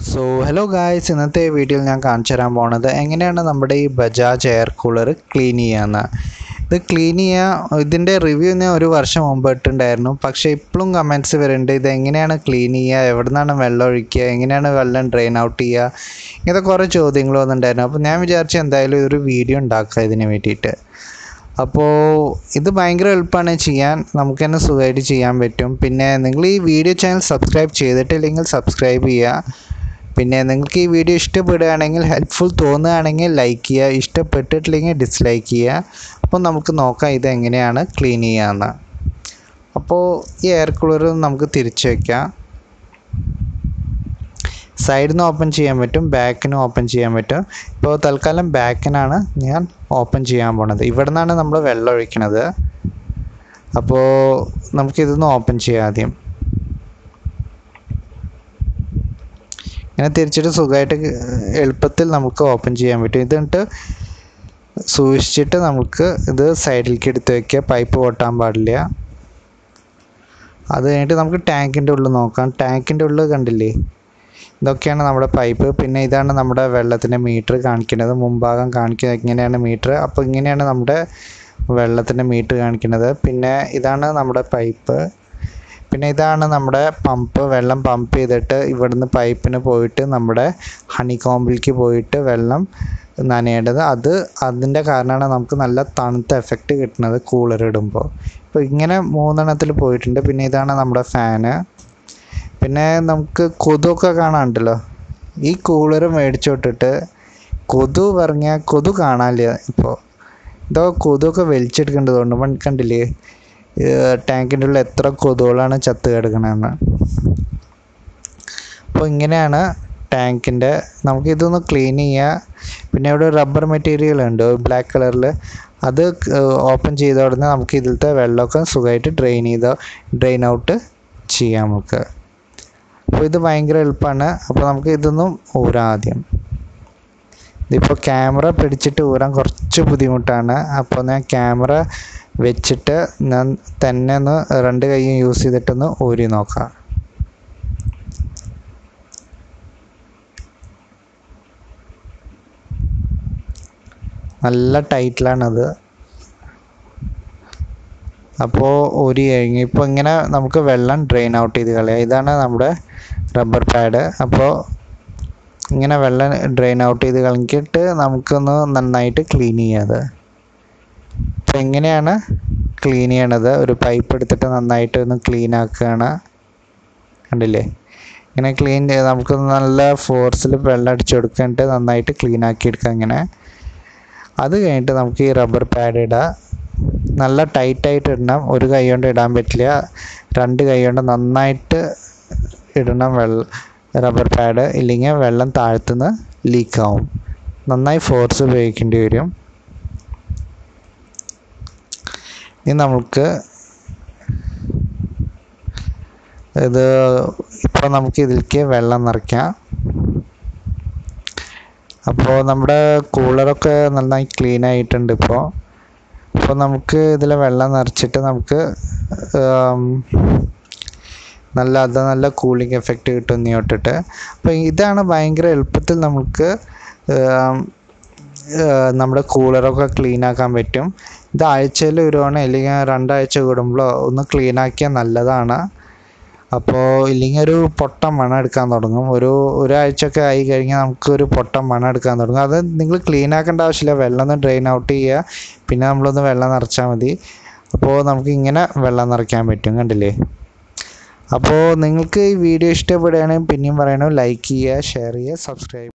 so hello guys ഇന്നത്തെ വീഡിയോയിൽ ഞാൻ കാണിച്ചു തരാൻ പോണത് എങ്ങനെയാണ് നമ്മുടെ ഈ ബജാജ് എയർ കൂളർ ക്ലീൻ ചെയ്യാന്ന് ഇത് ക്ലീൻ ചെയ്യുക ഇതിൻ്റെ റിവ്യൂ ഞാൻ ഒരു വർഷം മുമ്പ് ഇട്ടിട്ടുണ്ടായിരുന്നു പക്ഷേ ഇപ്പോഴും കമൻറ്റ്സ് വരുന്നുണ്ട് ഇത് എങ്ങനെയാണ് ക്ലീൻ ചെയ്യുക എവിടെ നിന്നാണ് വെള്ളം ഒഴിക്കുക എങ്ങനെയാണ് വെള്ളം ഡ്രെയിൻ ഔട്ട് ചെയ്യുക ഇങ്ങനത്തെ കുറേ ചോദ്യങ്ങൾ വന്നിട്ടുണ്ടായിരുന്നു അപ്പോൾ ഞാൻ വിചാരിച്ചു എന്തായാലും ഒരു വീഡിയോ ഉണ്ടാക്കുക ഇതിന് വേണ്ടിയിട്ട് അപ്പോൾ ഇത് ഭയങ്കര എളുപ്പമാണ് ചെയ്യാൻ നമുക്ക് തന്നെ സുഖമായിട്ട് ചെയ്യാൻ പറ്റും പിന്നെ നിങ്ങൾ ഈ വീഡിയോ ചാനൽ സബ്സ്ക്രൈബ് ചെയ്തിട്ടില്ലെങ്കിൽ സബ്സ്ക്രൈബ് ചെയ്യുക പിന്നെ നിങ്ങൾക്ക് ഈ വീഡിയോ ഇഷ്ടപ്പെടുകയാണെങ്കിൽ ഹെൽപ്ഫുൾ തോന്നുകയാണെങ്കിൽ ലൈക്ക് ചെയ്യുക ഇഷ്ടപ്പെട്ടിട്ടില്ലെങ്കിൽ ഡിസ്ലൈക്ക് ചെയ്യുക അപ്പോൾ നമുക്ക് നോക്കാം ഇത് എങ്ങനെയാണ് ക്ലീൻ ചെയ്യാമെന്ന് അപ്പോൾ ഈ എയർ കൂളർ നമുക്ക് തിരിച്ചു വയ്ക്കാം സൈഡിൽ നിന്ന് ഓപ്പൺ ചെയ്യാൻ പറ്റും ബാക്കിനും ഓപ്പൺ ചെയ്യാൻ പറ്റും ഇപ്പോൾ തൽക്കാലം ബാക്കിനാണ് ഞാൻ ഓപ്പൺ ചെയ്യാൻ പോണത് ഇവിടെ നിന്നാണ് നമ്മൾ വെള്ളം ഒഴിക്കണത് അപ്പോൾ നമുക്കിതൊന്ന് ഓപ്പൺ ചെയ്യാം ആദ്യം ഇങ്ങനെ തിരിച്ചിട്ട് സുഖമായിട്ട് എളുപ്പത്തിൽ നമുക്ക് ഓപ്പൺ ചെയ്യാൻ പറ്റും ഇത് എന്നിട്ട് സൂക്ഷിച്ചിട്ട് നമുക്ക് ഇത് സൈഡിലേക്ക് എടുത്ത് വയ്ക്കുക പൈപ്പ് പൊട്ടാൻ പാടില്ല അത് കഴിഞ്ഞിട്ട് നമുക്ക് ടാങ്കിൻ്റെ ഉള്ളിൽ നോക്കാം ടാങ്കിൻ്റെ ഉള്ളിൽ കണ്ടില്ലേ ഇതൊക്കെയാണ് നമ്മുടെ പൈപ്പ് പിന്നെ ഇതാണ് നമ്മുടെ വെള്ളത്തിൻ്റെ മീറ്റർ കാണിക്കുന്നത് മുൻഭാഗം കാണിക്കുന്നത് ഇങ്ങനെയാണ് മീറ്റർ അപ്പോൾ ഇങ്ങനെയാണ് നമ്മുടെ വെള്ളത്തിൻ്റെ മീറ്റർ കാണിക്കുന്നത് പിന്നെ ഇതാണ് നമ്മുടെ പൈപ്പ് പിന്നെ ഇതാണ് നമ്മുടെ പമ്പ് വെള്ളം പമ്പ് ചെയ്തിട്ട് ഇവിടുന്ന് പൈപ്പിന് പോയിട്ട് നമ്മുടെ ഹണി കോമ്പിലേക്ക് പോയിട്ട് വെള്ളം നനയേണ്ടത് അത് അതിൻ്റെ കാരണമാണ് നമുക്ക് നല്ല തണുത്ത എഫക്റ്റ് കിട്ടുന്നത് കൂളർ ഇടുമ്പോൾ ഇപ്പോൾ ഇങ്ങനെ മൂന്നെണ്ണത്തിൽ പോയിട്ടുണ്ട് പിന്നെ ഇതാണ് നമ്മുടെ ഫാന് പിന്നെ നമുക്ക് കൊതുവൊക്കെ കാണാനുണ്ടല്ലോ ഈ കൂളർ മേടിച്ചു വിട്ടിട്ട് കൊതു പറഞ്ഞാൽ കൊതു കാണാനില്ല ഇപ്പോൾ ഇതോ കൊതുവൊക്കെ വലിച്ചെടുക്കേണ്ടതുകൊണ്ട് കണ്ടില്ലേ ടാങ്കിൻ്റെ ഉള്ളിൽ എത്ര കൊതുകളാണ് ചത്ത് കിടക്കണതെന്ന് അപ്പോൾ ഇങ്ങനെയാണ് ടാങ്കിൻ്റെ നമുക്ക് ഇതൊന്ന് ക്ലീൻ ചെയ്യുക പിന്നെ ഇവിടെ റബ്ബർ മെറ്റീരിയൽ ഉണ്ട് ബ്ലാക്ക് കളറിൽ അത് ഓപ്പൺ ചെയ്ത ഉടനെ നമുക്ക് ഇതിലത്തെ വെള്ളമൊക്കെ സുഖമായിട്ട് ഡ്രെയിൻ ചെയ്ത ഡ്രെയിൻ ഔട്ട് ചെയ്യാം നമുക്ക് അപ്പോൾ ഇത് ഭയങ്കര എളുപ്പമാണ് അപ്പോൾ നമുക്ക് ഇതൊന്നും ഊരാം ആദ്യം ഇതിപ്പോൾ ക്യാമറ പിടിച്ചിട്ട് ഊരാൻ കുറച്ച് ബുദ്ധിമുട്ടാണ് അപ്പോൾ ഞാൻ ക്യാമറ വെച്ചിട്ട് ഞാൻ തന്നെ ഒന്ന് രണ്ട് കൈയും യൂസ് ചെയ്തിട്ടൊന്ന് ഊരി നോക്കാം നല്ല ടൈറ്റിലാണത് അപ്പോൾ ഊരി കഴിഞ്ഞ് ഇപ്പോൾ ഇങ്ങനെ നമുക്ക് വെള്ളം ഡ്രെയിൻ ഔട്ട് ചെയ്ത് കളയാം ഇതാണ് നമ്മുടെ റബ്ബർ പാഡ് അപ്പോൾ ഇങ്ങനെ വെള്ളം ഡ്രെയിൻ ഔട്ട് ചെയ്ത് കളഞ്ഞിട്ട് നമുക്കൊന്ന് നന്നായിട്ട് ക്ലീൻ ചെയ്യാത് അപ്പോൾ എങ്ങനെയാണ് ക്ലീൻ ചെയ്യണത് ഒരു പൈപ്പ് എടുത്തിട്ട് നന്നായിട്ട് ഒന്ന് ക്ലീൻ ആക്കുകയാണ് കണ്ടില്ലേ ഇങ്ങനെ ക്ലീൻ ചെയ്ത് നമുക്ക് നല്ല ഫോഴ്സിൽ വെള്ളം അടിച്ചു കൊടുക്കിട്ട് നന്നായിട്ട് ക്ലീൻ ആക്കി എടുക്കാം ഇങ്ങനെ അത് കഴിഞ്ഞിട്ട് നമുക്ക് ഈ റബ്ബർ പാഡ് ഇടാം നല്ല ടൈറ്റായിട്ട് ഇടണം ഒരു കൈ കൊണ്ട് ഇടാൻ പറ്റില്ല രണ്ട് കൈ കൊണ്ട് നന്നായിട്ട് ഇടണം വെള്ളം റബ്ബർ പാഡ് ഇല്ലെങ്കിൽ വെള്ളം താഴ്ത്തുനിന്ന് ലീക്കാവും നന്നായി ഫോഴ്സ് ഉപയോഗിക്കേണ്ടി വരും ഇനി നമുക്ക് ഇത് ഇപ്പോൾ നമുക്ക് ഇതിലേക്ക് വെള്ളം നിറയ്ക്കാം അപ്പോൾ നമ്മുടെ കൂളറൊക്കെ നന്നായി ക്ലീൻ ആയിട്ടുണ്ട് ഇപ്പോൾ അപ്പോൾ നമുക്ക് ഇതിൽ വെള്ളം നിറച്ചിട്ട് നമുക്ക് നല്ല അത് നല്ല കൂളിംഗ് എഫക്റ്റ് കിട്ടും നീ തൊട്ടിട്ട് അപ്പോൾ ഇതാണ് ഭയങ്കര എളുപ്പത്തിൽ നമുക്ക് നമ്മുടെ കൂളറൊക്കെ ക്ലീൻ ആക്കാൻ പറ്റും ഇത് ആഴ്ചയിൽ ഒരു തവണ അല്ലെങ്കിൽ രണ്ടാഴ്ച കൂടുമ്പോഴോ ഒന്ന് ക്ലീൻ ആക്കിയാൽ നല്ലതാണ് അപ്പോൾ ഇല്ലെങ്കിൽ ഒരു പൊട്ടം മണം എടുക്കാൻ തുടങ്ങും ഒരു ഒരാഴ്ചയൊക്കെ ആയി കഴിഞ്ഞാൽ നമുക്ക് ഒരു പൊട്ടം മണം എടുക്കാൻ തുടങ്ങും അത് നിങ്ങൾ ക്ലീൻ ആക്കേണ്ട ആവശ്യമില്ല വെള്ളം ഒന്ന് ഡ്രെയിൻ ഔട്ട് ചെയ്യുക പിന്നെ നമ്മളൊന്ന് വെള്ളം നിറച്ചാൽ മതി അപ്പോൾ നമുക്ക് ഇങ്ങനെ വെള്ളം നിറയ്ക്കാൻ പറ്റും കണ്ടില്ലേ അപ്പോൾ നിങ്ങൾക്ക് ഈ വീഡിയോ ഇഷ്ടപ്പെടുകയാണെങ്കിൽ പിന്നെയും പറയണം ലൈക്ക് ചെയ്യുക ഷെയർ ചെയ്യുക സബ്സ്ക്രൈബ്